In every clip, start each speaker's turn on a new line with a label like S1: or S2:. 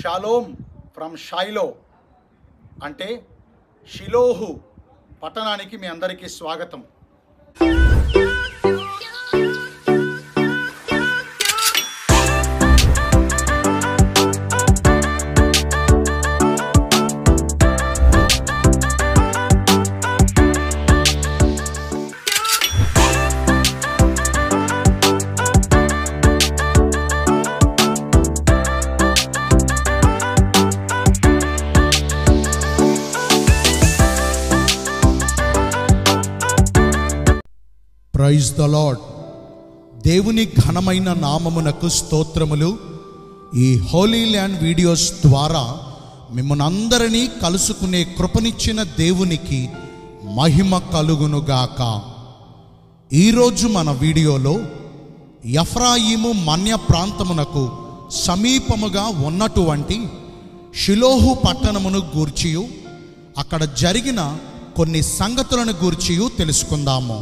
S1: Shalom from షైలో అంటే షిలోహు పట్టణానికి మీ అందరికీ స్వాగతం
S2: ప్రైజ్ ద లాడ్ దేవుని ఘనమైన నామమునకు స్తోత్రములు ఈ హోలీ ల్యాండ్ వీడియోస్ ద్వారా మిమ్మల్ని అందరినీ కలుసుకునే కృపనిచ్చిన దేవునికి మహిమ కలుగునుగాక ఈరోజు మన వీడియోలో ఎఫ్రాయిము మన్య ప్రాంతమునకు సమీపముగా ఉన్నటువంటి షిలోహు పట్టణమును గూర్చియు అక్కడ జరిగిన కొన్ని సంగతులను గూర్చియు తెలుసుకుందాము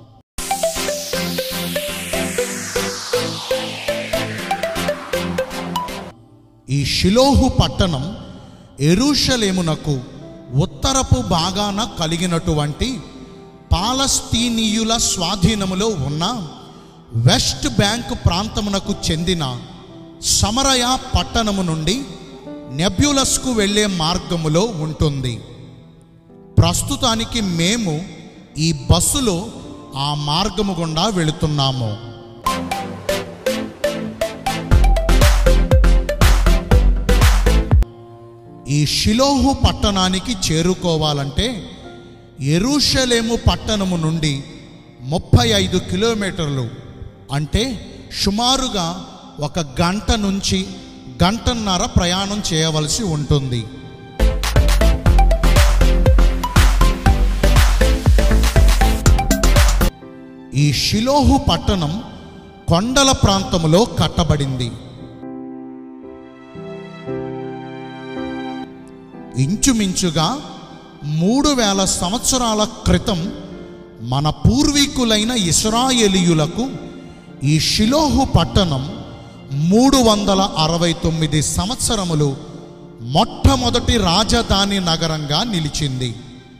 S2: ఈ షిలోహు పట్టణం ఎరుషలేమునకు ఉత్తరపు భాగాన కలిగినటువంటి పాలస్తీనీయుల స్వాధీనములో ఉన్న వెస్ట్ బ్యాంక్ ప్రాంతమునకు చెందిన సమరయ పట్టణము నుండి నెబ్యులస్కు వెళ్ళే మార్గములో ఉంటుంది ప్రస్తుతానికి మేము ఈ బస్సులో ఆ మార్గము గుండా వెళుతున్నాము ఈ షిలోహు పట్టణానికి చేరుకోవాలంటే ఎరుషలేము పట్టణము నుండి ముప్పై ఐదు కిలోమీటర్లు అంటే సుమారుగా ఒక గంట నుంచి గంటన్నర ప్రయాణం చేయవలసి ఉంటుంది ఈ షిలోహు పట్టణం కొండల ప్రాంతములో కట్టబడింది ఇంచుమించుగా మూడు వేల సంవత్సరాల క్రితం మన పూర్వీకులైన ఇస్రాయేలీయులకు ఈ షిలోహు పట్టణం మూడు వందల అరవై తొమ్మిది సంవత్సరములు మొట్టమొదటి రాజధాని నగరంగా నిలిచింది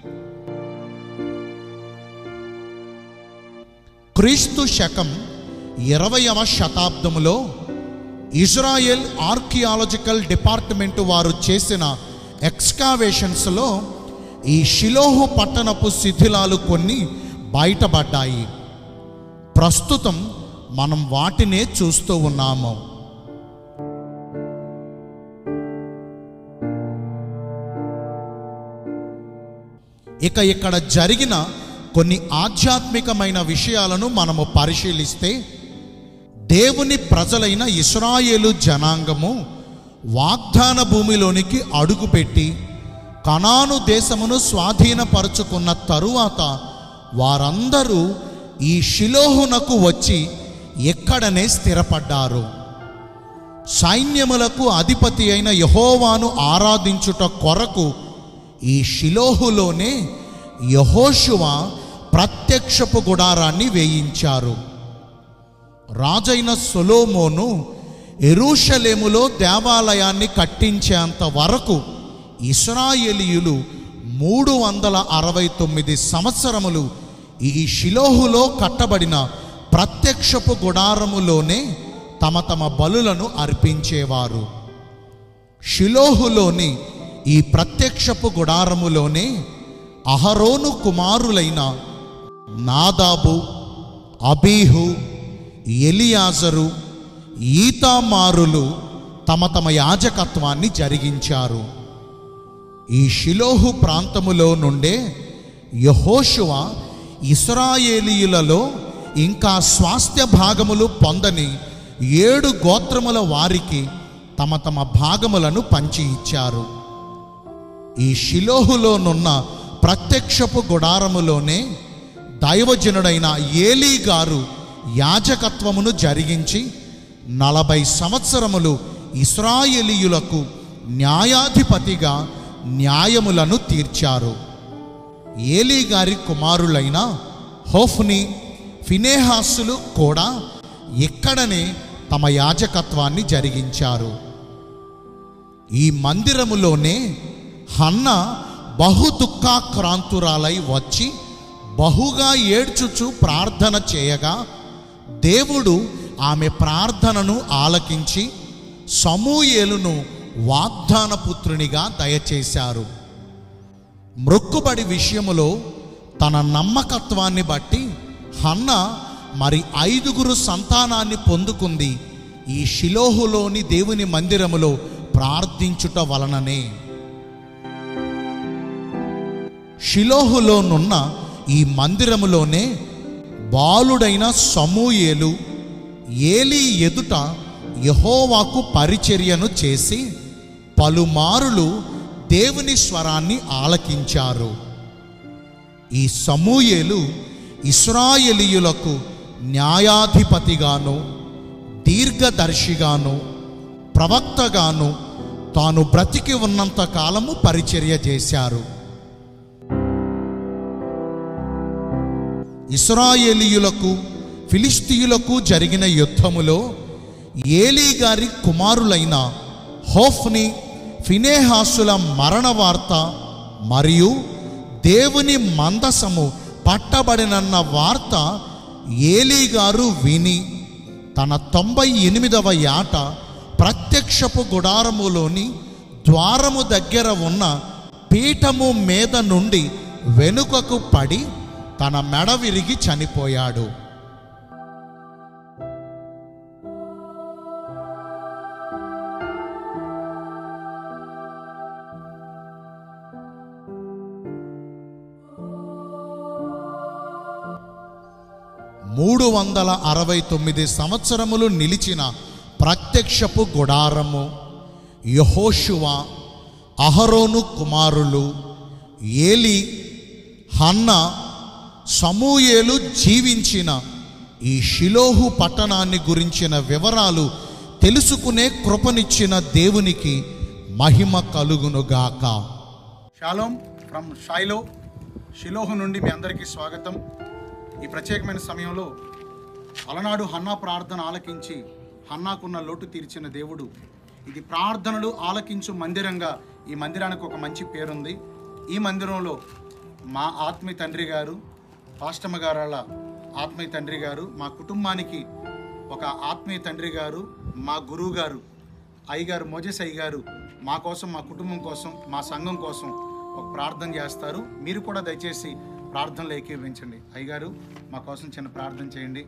S2: క్రీస్తు శకం ఇరవయవ శతాబ్దములో ఇజ్రాయెల్ ఆర్కియాలజికల్ డిపార్ట్మెంట్ వారు చేసిన ఎక్స్కావేషన్స్లో ఈ షిలోహు పట్టణపు శిథిలాలు కొన్ని బయటపడ్డాయి ప్రస్తుతం మనం వాటినే చూస్తూ ఉన్నాము ఇక ఇక్కడ జరిగిన కొన్ని ఆధ్యాత్మికమైన విషయాలను మనము పరిశీలిస్తే దేవుని ప్రజలైన ఇస్రాయేలు జనాంగము వాగ్దాన భూమిలోనికి అడుగుపెట్టి కనాను దేశమును స్వాధీనపరుచుకున్న తరువాత వారందరూ ఈ షిలోహునకు వచ్చి ఎక్కడనే స్థిరపడ్డారు సైన్యములకు అధిపతి అయిన యహోవాను ఆరాధించుట కొరకు ఈ షిలోహులోనే యహోషువ ప్రత్యక్షపు గుడారాన్ని వేయించారు రాజైన సొలోమోను ఎరూషలేములో దేవాలయాన్ని కట్టించేంత వరకు ఇస్రాయేలీయులు మూడు వందల అరవై తొమ్మిది సంవత్సరములు ఈ షిలోహులో కట్టబడిన ప్రత్యక్షపు గుడారములోనే తమ తమ బలులను అర్పించేవారు షిలోహులోని ఈ ప్రత్యక్షపు గుడారములోనే అహరోను కుమారులైన నాదాబు అబీహు ఎలియాజరు ఈతామారులు తమ తమ యాజకత్వాన్ని జరిగించారు ఈ షిలోహు ప్రాంతములో నుండే యహోషువ ఇస్రాయేలీయులలో ఇంకా స్వాస్థ్య భాగములు పొందని ఏడు గోత్రముల వారికి తమ తమ భాగములను పంచి ఇచ్చారు ఈ షిలోహులోనున్న ప్రత్యక్షపు గుడారములోనే దైవజనుడైన ఏలీ గారు యాజకత్వమును జరిగించి నలభై సంవత్సరములు ఇస్రాయేలీయులకు న్యాయాధిపతిగా న్యాయములను తీర్చారు ఏలీ గారి కుమారులైన హోఫ్ని ఫినేహాసులు కూడా ఇక్కడనే తమ యాజకత్వాన్ని జరిగించారు ఈ మందిరములోనే హన్న బహు దుఃఖాక్రాంతురాలై వచ్చి బహుగా ఏడ్చుచు ప్రార్థన చేయగా దేవుడు ఆమె ప్రార్థనను ఆలకించి సమూయేలును వాగ్దాన పుత్రునిగా దయచేశారు మ్రొక్కుబడి విషయములో తన నమ్మకత్వాన్ని బట్టి హన్న మరి ఐదుగురు సంతానాన్ని పొందుకుంది ఈ షిలోహులోని దేవుని మందిరములో ప్రార్థించుట వలననే షిలోహులోనున్న ఈ మందిరములోనే బాలుడైన సమూయేలు ఏలీ ఎదుట యహోవాకు పరిచర్యను చేసి పలుమారులు దేవుని స్వరాన్ని ఆలకించారు ఈ సమూయేలు ఇస్రాయేలీయులకు న్యాయాధిపతిగాను దీర్ఘదర్శిగాను ప్రవక్తగాను తాను బ్రతికి ఉన్నంత కాలము పరిచర్య చేశారు ఇస్రాయేలీయులకు ఫిలిస్తీయులకు జరిగిన యుద్ధములో ఏలీ గారి కుమారులైన హోఫ్ని ఫినేహాసుల మరణ వార్త మరియు దేవుని మందసము పట్టబడినన్న వార్త ఏలీ గారు విని తన తొంభై ఎనిమిదవ ఏట ప్రత్యక్షపు గుడారములోని ద్వారము దగ్గర ఉన్న పీఠము మీద నుండి వెనుకకు పడి తన మెడ విరిగి చనిపోయాడు మూడు వందల అరవై తొమ్మిది సంవత్సరములు నిలిచిన ప్రత్యక్షపు గుడారము యహోషువ అహరోను కుమారులు ఏలి హన్న సమూయేలు జీవించిన ఈ షిలోహు పట్టణాన్ని గురించిన వివరాలు తెలుసుకునే కృపనిచ్చిన దేవునికి మహిమ కలుగునుగాక
S1: షాలోమ్ ఫ్రమ్ షైలో షిలోహు నుండి మీ అందరికీ స్వాగతం ఈ ప్రత్యేకమైన సమయంలో అలనాడు హన్నా ప్రార్థన ఆలకించి హన్నాకున్న లోటు తీర్చిన దేవుడు ఇది ప్రార్థనలు ఆలకించు మందిరంగా ఈ మందిరానికి ఒక మంచి పేరుంది ఈ మందిరంలో మా ఆత్మీయ తండ్రి గారు పాస్టమ్మ గారాల ఆత్మీయ తండ్రి గారు మా కుటుంబానికి ఒక ఆత్మీయ తండ్రి గారు మా గురువు గారు అయ్యగారు మోజెస్ అయ్య గారు మా కోసం మా కుటుంబం కోసం మా సంఘం కోసం ఒక ప్రార్థన చేస్తారు మీరు కూడా దయచేసి ప్రార్థనలు ఏకీభవించండి అయ్యగారు మా కోసం చిన్న ప్రార్థన చేయండి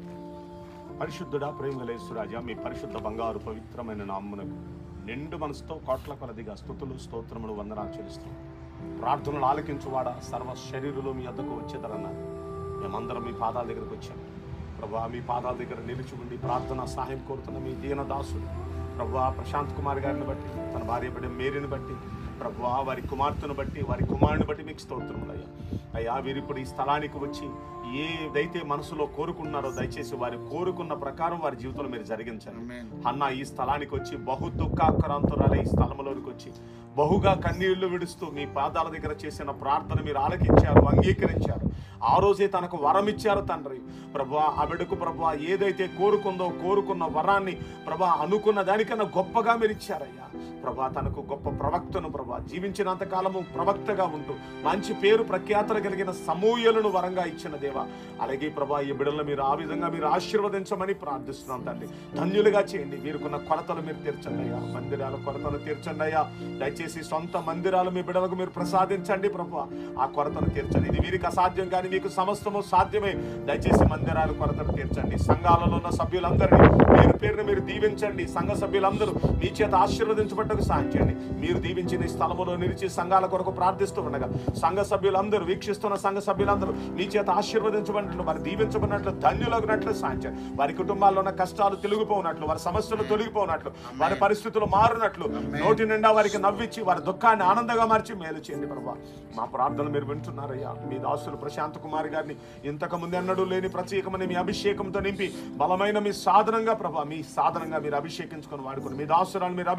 S3: పరిశుద్ధుడా ప్రేమలేశ్వరాజా మీ పరిశుద్ధ బంగారు పవిత్రమైన నామ్మునకు నిండు మనసుతో కోట్ల కొలదిగా స్థుతులు స్తోత్రములు వందనాలు చెల్లిస్తాం ప్రార్థనలు ఆలకించువాడ సర్వ శరీరులు మీ వద్దకు వచ్చేదరన్నారు మేమందరం మీ పాదాల దగ్గరకు వచ్చాం ప్రభా మీ పాదాల దగ్గర నిలిచి ఉండి ప్రార్థన సహాయం కోరుతున్న మీ దీన దాసుడు ప్రభా ప్రశాంత్ కుమార్ గారిని బట్టి తన భార్య బిడ్డ మేరీని బట్టి ప్రభా వారి కుమార్తెను బట్టి వారి కుమారుని బట్టి మీకు స్తోత్రములయ్యా అయ్యా వీరు ఇప్పుడు ఈ స్థలానికి వచ్చి ఏదైతే మనసులో కోరుకున్నారో దయచేసి వారి కోరుకున్న ప్రకారం వారి జీవితంలో మీరు జరిగించండి
S1: ఆమేన్.
S3: అన్న ఈ స్థలానికి వచ్చి బహు దుఃఖాక్రాంతురాలే ఈ స్థలంలోనికి వచ్చి బహుగా కన్నీళ్లు విడుస్తూ మీ పాదాల దగ్గర చేసిన ప్రార్థన మీరు ఆలకించారు అంగీకరించారు ఆ రోజే తనకు వరం ఇచ్చారు తండ్రి ప్రభా ఆ బిడ్డకు ప్రభా ఏదైతే కోరుకుందో కోరుకున్న వరాన్ని ప్రభా అనుకున్న దానికన్నా గొప్పగా మీరు ఇచ్చారయ్యా ప్రభా తనకు గొప్ప ప్రవక్తను ప్రభా జీవించినంత కాలము ప్రవక్తగా ఉంటూ మంచి పేరు ప్రఖ్యాతలు కలిగిన సమూహలను వరంగా ఇచ్చిన దేవా అలాగే ప్రభా ఈ బిడ్డలను మీరు ఆ విధంగా మీరు ఆశీర్వదించమని ప్రార్థిస్తున్నాం తండ్రి ధన్యులుగా చేయండి వీరుకున్న కొరతలు మీరు తీర్చండి అయ్యా మందిరాల కొరతలు తీర్చండి అయ్యా దయచేసి సొంత మందిరాలు మీ బిడ్డలకు మీరు ప్రసాదించండి ప్రభా ఆ కొరతను తీర్చండి ఇది వీరికి అసాధ్యం కానీ మీకు సమస్తము సాధ్యమే దయచేసి మందిరాల కొరతను తీర్చండి సంఘాలలో ఉన్న సభ్యులందరినీ పేరు పేరున మీరు దీవించండి సంఘ సభ్యులందరూ మీ చేత ఆశీర్వదించబట్టకు సాయం చేయండి మీరు దీవించిన ఈ స్థలములో నిలిచి సంఘాల కొరకు ప్రార్థిస్తూ ఉండగా సంఘ సభ్యులందరూ వీక్షిస్తున్న సంఘ సభ్యులందరూ మీ చేత ఆశీర్వదించబడినట్లు వారు దీవించబడినట్లు ధన్యులగినట్లు సాయం చేయండి వారి కుటుంబాల్లో ఉన్న కష్టాలు తొలగిపోనట్లు వారి సమస్యలు తొలగిపోనట్లు వారి పరిస్థితులు మారినట్లు నోటి నిండా వారికి నవ్వించి వారి దుఃఖాన్ని ఆనందంగా మార్చి మేలు చేయండి ప్రభా మా ప్రార్థనలు మీరు వింటున్నారయ్యా మీ దాసులు ప్రశాంత్ కుమార్ గారిని ఇంతకు ముందు ఎన్నడూ లేని ప్రత్యేకమైన మీ అభిషేకంతో నింపి బలమైన మీ సాధనంగా ప్రభా మీ సాధనంగా మీరు అభిషేకించుకొని వాడుకొని మీ దాసురాలు మీరు అభిషేకించుకొని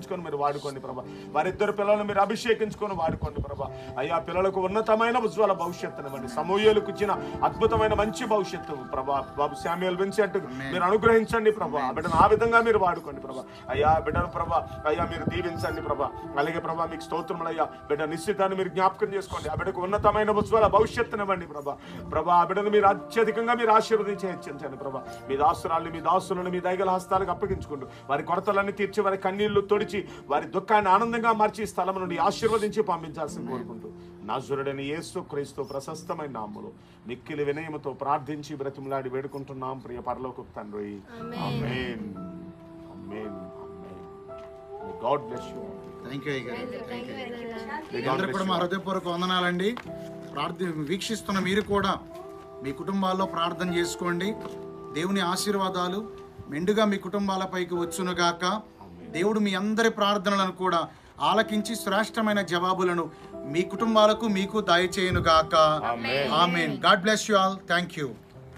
S3: చేసుకొని మీరు వాడుకోండి ప్రభా వారిద్దరు పిల్లలను మీరు అభిషేకించుకొని వాడుకోండి ప్రభా అయ్యా పిల్లలకు ఉన్నతమైన ఉజ్వల భవిష్యత్తునివ్వండి సమూహలకు ఇచ్చిన అద్భుతమైన మంచి భవిష్యత్తు ప్రభా బాబు శామ్యుల్ విన్సెంట్ మీరు అనుగ్రహించండి ప్రభా ఆ బిడ్డను ఆ విధంగా మీరు వాడుకోండి ప్రభా అయ్యా బిడ్డను ప్రభా అయ్యా మీరు దీవించండి ప్రభా అలాగే ప్రభా మీకు స్తోత్రములు అయ్యా బిడ్డ నిశ్చితాన్ని మీరు జ్ఞాపకం చేసుకోండి ఆ బిడ్డకు ఉన్నతమైన ఉజ్వల భవిష్యత్తునివ్వండి ప్రభా ప్రభా ఆ బిడ్డను మీరు అత్యధికంగా మీరు ఆశీర్వదించి హెచ్చించండి ప్రభా మీ దాసురాల్ని మీ దాసులను మీ దైగల హస్తాలకు అప్పగించుకుంటూ వారి కొరతలన్నీ తీర్చి వారి కన్నీళ్లు తొడిచి వారి దుఃఖాన్ని ఆనందంగా మార్చి ఈ స్థలం నుండి ఆశీర్వదించి పంపించాల్సింది కోరుకుంటూ నాజురుడని యేసు క్రీస్తు ప్రశస్తమైన నామములో మిక్కిలి వినయముతో ప్రార్థించి బ్రతిమలాడి వేడుకుంటున్నాం ప్రియ పరలోక తండ్రి amen amen amen God bless you
S1: thank you అయ్యగారు మీ అందరికి కూడా మా హృదయపూర్వక వందనాలండి ప్రార్థి వీక్షిస్తున్న మీరు కూడా మీ కుటుంబాల్లో ప్రార్థన చేసుకోండి దేవుని ఆశీర్వాదాలు మెండుగా మీ కుటుంబాలపైకి వచ్చునుగాక దేవుడు మీ అందరి ప్రార్థనలను కూడా ఆలకించి శ్రేష్టమైన జవాబులను మీ కుటుంబాలకు మీకు దయచేయునుగాక amen God bless you all thank you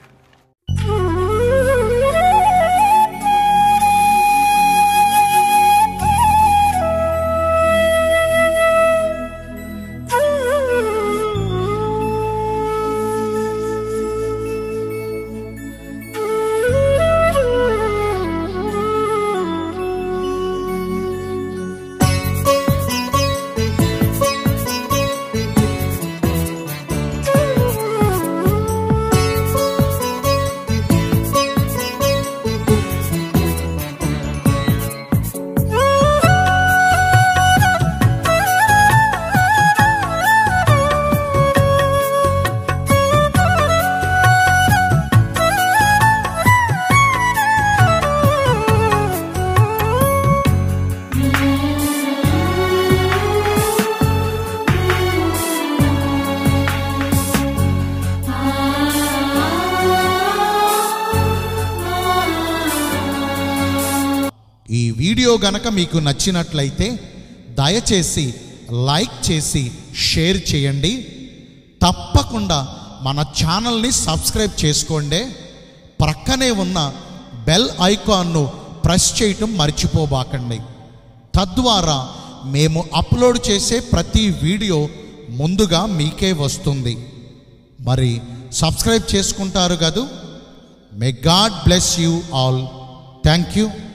S2: ఈ వీడియో గనక మీకు నచ్చినట్లయితే దయచేసి లైక్ చేసి షేర్ చేయండి తప్పకుండా మన ఛానల్ని సబ్స్క్రైబ్ చేసుకోండి ప్రక్కనే ఉన్న బెల్ ఐకాన్ను ప్రెస్ చేయటం మర్చిపోబాకండి తద్వారా మేము అప్లోడ్ చేసే ప్రతి వీడియో ముందుగా మీకే వస్తుంది మరి సబ్స్క్రైబ్ చేసుకుంటారు కదూ may God bless you all thank you